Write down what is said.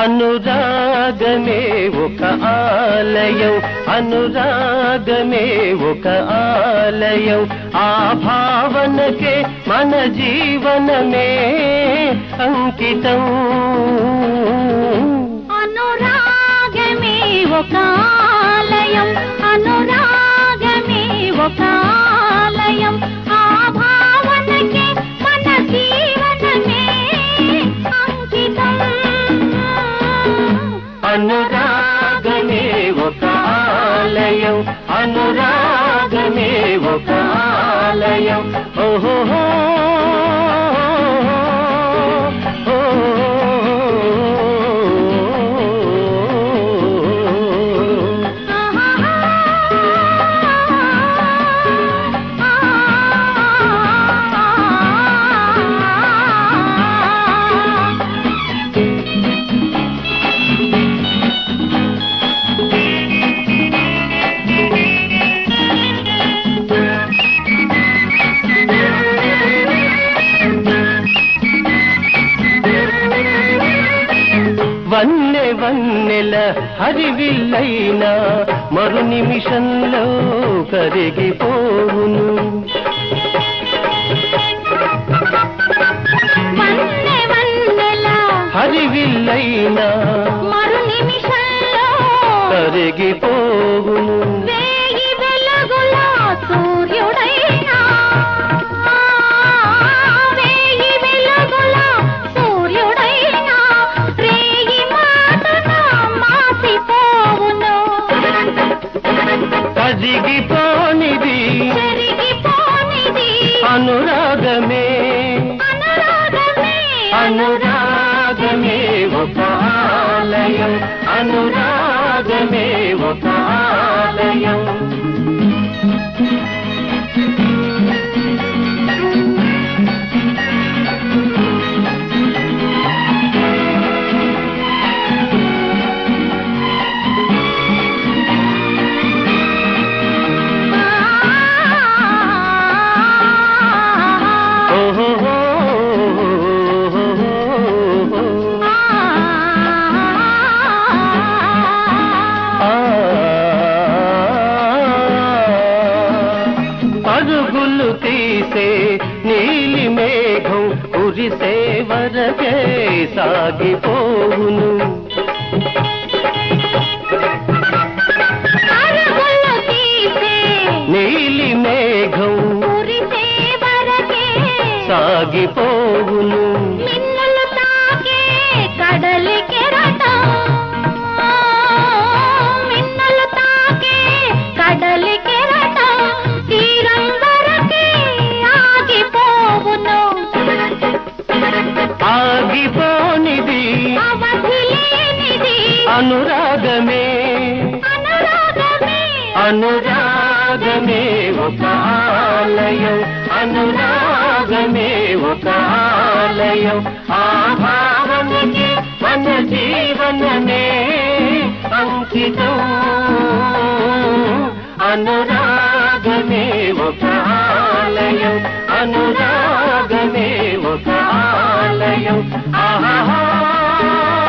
అనురాగమే ఒక ఆలయం అనురాగమే ఒక ఆలయం ఆ భావనకే మన జీవనమే అంకితం అనురాగమే ఒక ఆలయం అనురాగమే ఒక ఆలయం ఆ భావనకే మన జీవనమే అంకితం అనురాగమే ఒక ఆలయం అనురాగమే ఒక ఆలయం ఓహో వన్నె వన్నెల హరివిల్లైన మరు నిమిషంలో కరిగిపోవును వన్నె వన్నెల హరివిల్లైన మరు నిమిషంలో కరిగిపోవును వేయి వెలుగుల సూర్యుడైనా వేయి వెలుగుల సూర్యుడైనా రేయి మాటన మాసిపోవును కరిగిపోనిది చెరిగిపోనిది అనురాగమే అనురాగమే అనురాగమే ఒక ఆలయం అనురాగమే ఒక ఆలయం ఓహో పరుగులు తీసే నీలి మేఘం కురిసే వరకే సాగిపోవును అరుగులు తీసే నీలి మేఘం కురిసే వరకే సాగిపోవును మిన్నులు తాకే కడలి కెరటం మిన్నులు తాకే కడలి కెరటం తీరం వరకే ఆగిపోవును ఆగిపోనిది అవధి లేనిది అనురాగమే అనురాగమే అనురాగమే ఒక ఆలయం అనురాగమే ఒక ఆలయం ఆ భావనకి మన జీవనమే అంకితం అనురాగమే ఒక ఆలయం అనురాగమే ఒక ఆలయం ఆహా